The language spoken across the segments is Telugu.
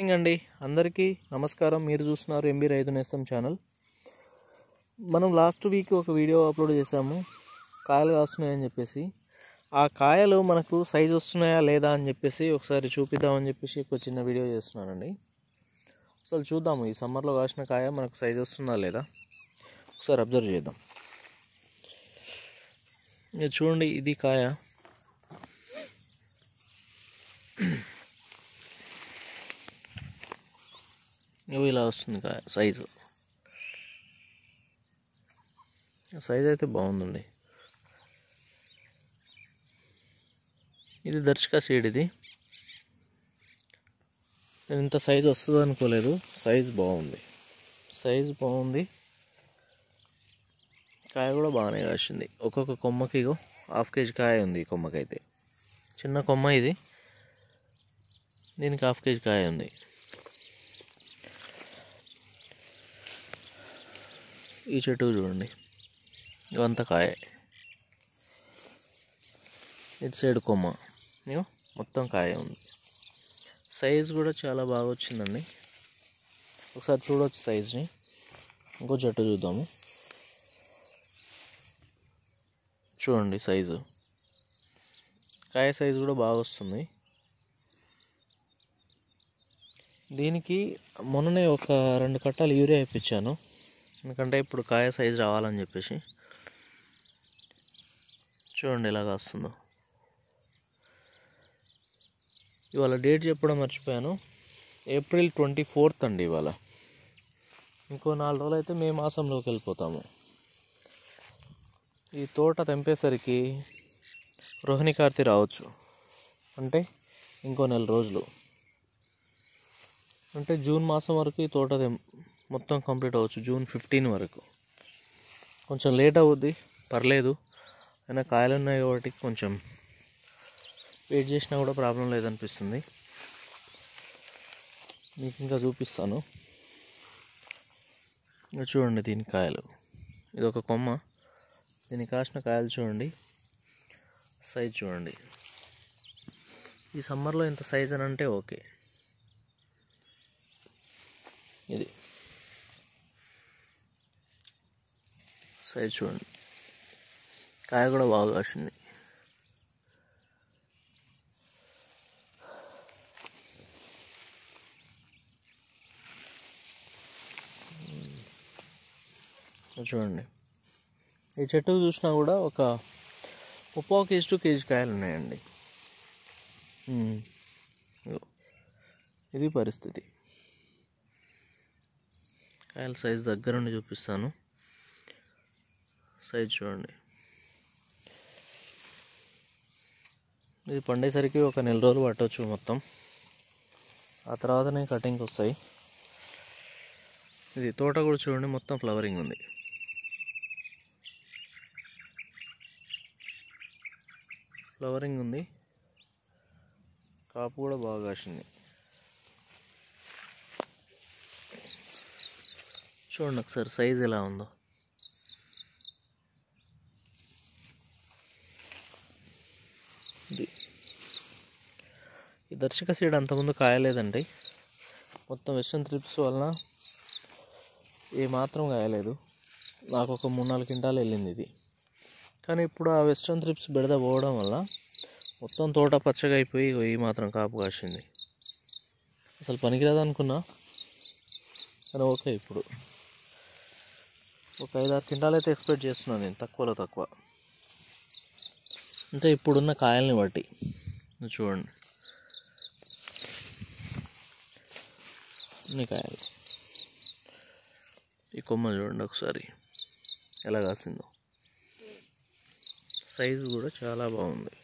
మార్నింగ్ అండి అందరికీ నమస్కారం మీరు చూస్తున్నారు ఎంబీ రైతు నేస్తం ఛానల్ మనం లాస్ట్ వీక్ ఒక వీడియో అప్లోడ్ చేసాము కాయలు కాస్తున్నాయని చెప్పేసి ఆ కాయలు మనకు సైజ్ వస్తున్నాయా లేదా అని చెప్పేసి ఒకసారి చూపిద్దామని చెప్పేసి ఒక చిన్న వీడియో చేస్తున్నానండి అసలు చూద్దాము ఈ సమ్మర్లో కాసిన కాయ మనకు సైజ్ వస్తుందా లేదా ఒకసారి అబ్జర్వ్ చేద్దాం మీరు చూడండి ఇది కాయ ఇవి ఇలా వస్తుంది కాయ సైజు సైజ్ అయితే బాగుందండి ఇది దర్శక సీడ్ ఇది నేను ఇంత సైజ్ వస్తుంది అనుకోలేదు సైజ్ బాగుంది సైజ్ బాగుంది కాయ కూడా బాగానే కాసింది ఒక్కొక్క కొమ్మకి ఇగో హాఫ్ కేజీ కాయ ఉంది ఈ కొమ్మకైతే చిన్న కొమ్మ ఇది దీనికి హాఫ్ కేజీ కాయ ఉంది ఈ చెట్టు చూడండి ఇవంతా కాయ ఇటు సైడ్ కొమ్మ ఇగో మొత్తం కాయ ఉంది సైజ్ కూడా చాలా బాగా వచ్చిందండి ఒకసారి చూడవచ్చు సైజ్ని ఇంకో చెట్టు చూద్దాము చూడండి సైజు కాయ సైజు కూడా బాగా వస్తుంది దీనికి మొన్ననే ఒక రెండు కట్టాలు యూరియా ఇప్పించాను ఎందుకంటే ఇప్పుడు కాయ సైజు రావాలని చెప్పేసి చూడండి ఎలాగ వస్తుందో ఇవాళ డేట్ చెప్పడం మర్చిపోయాను ఏప్రిల్ ట్వంటీ ఫోర్త్ అండి ఇవాళ ఇంకో నాలుగు రోజులు అయితే మే మాసంలోకి వెళ్ళిపోతాము ఈ తోట తెంపేసరికి రోహిణి కార్తీ రావచ్చు అంటే ఇంకో నెల రోజులు అంటే జూన్ మాసం వరకు ఈ తోట తెం మొత్తం కంప్లీట్ అవ్వచ్చు జూన్ ఫిఫ్టీన్ వరకు కొంచెం లేట్ అవుద్ది పర్లేదు అయినా కాయలు ఉన్నాయి కాబట్టి కొంచెం వెయిట్ చేసినా కూడా ప్రాబ్లం లేదనిపిస్తుంది మీకు ఇంకా చూపిస్తాను ఇంకా చూడండి దీని కాయలు ఇది ఒక కొమ్మ దీనికి కాసిన కాయలు చూడండి సైజ్ చూడండి ఈ సమ్మర్లో ఇంత సైజ్ అని అంటే ఓకే ఇది సైజ్ చూడండి కాయ కూడా బాగా కాసింది చూడండి ఈ చెట్టు చూసినా కూడా ఒక ముప్పో కేజీ టు కేజీ కాయలు ఉన్నాయండి ఉమ్. ఇగో. ఇది పరిస్థితి కాయల సైజ్ దగ్గరుండి చూపిస్తాను సైజ్ చూడండి ఇది పండేసరికి ఒక నెల రోజులు పట్టవచ్చు మొత్తం ఆ తర్వాతనే కటింగ్కి వస్తాయి ఇది తోట కూడా చూడండి మొత్తం ఫ్లవరింగ్ ఉంది ఫ్లవరింగ్ ఉంది కాపు కూడా బాగా కాసింది చూడండి ఒకసారి సైజ్ ఎలా ఉందో ఇది ఈ దర్శక సీడ్ అంతకుముందు కాయలేదండి మొత్తం వెస్టర్న్ త్రిప్స్ వలన ఏ మాత్రం కాయలేదు నాకు ఒక మూడు నాలుగు క్వింటాలు వెళ్ళింది ఇది కానీ ఇప్పుడు ఆ వెస్టర్న్ త్రిప్స్ బెడద పోవడం వల్ల మొత్తం తోట పచ్చగా అయిపోయి ఇగో ఈ మాత్రం కాపు కాసింది అసలు పనికిరాదు అనుకున్నా కానీ ఓకే ఇప్పుడు ఒక ఐదు ఆరు క్వింటాలు అయితే ఎక్స్పెక్ట్ చేస్తున్నాను నేను తక్కువలో తక్కువ అంటే ఇప్పుడున్న కాయల్ని బట్టి ఇది చూడండి అన్ని కాయలు ఈ కొమ్మ చూడండి ఒకసారి ఎలా కాసిందో సైజు కూడా చాలా బాగుంది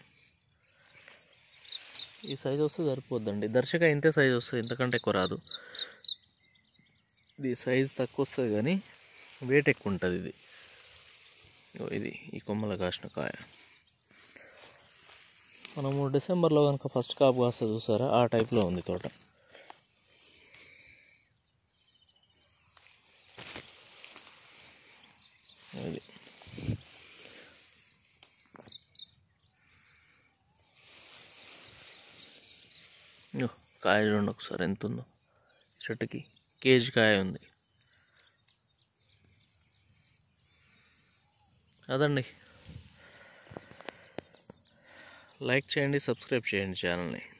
ఈ సైజ్ వస్తే సరిపోద్దండి దర్శక ఇంతే సైజ్ వస్తుంది ఇంతకంటే ఎక్కువ రాదు ఇది సైజ్ తక్కువ వస్తుంది కానీ వెయిట్ ఎక్కువ ఉంటుంది ఇది ఇగో ఇది ఈ కొమ్మల కాసిన కాయ మనము డిసెంబర్లో కనుక ఫస్ట్ కాపు కాస్త చూసారా ఆ టైప్లో ఉంది తోట ఇది ఇగో కాయ చూడండి ఒకసారి ఎంత ఉందో చెట్టుకి కేజీ కాయ ఉంది అదండి లైక్ చేయండి సబ్స్క్రైబ్ చేయండి ఛానల్ని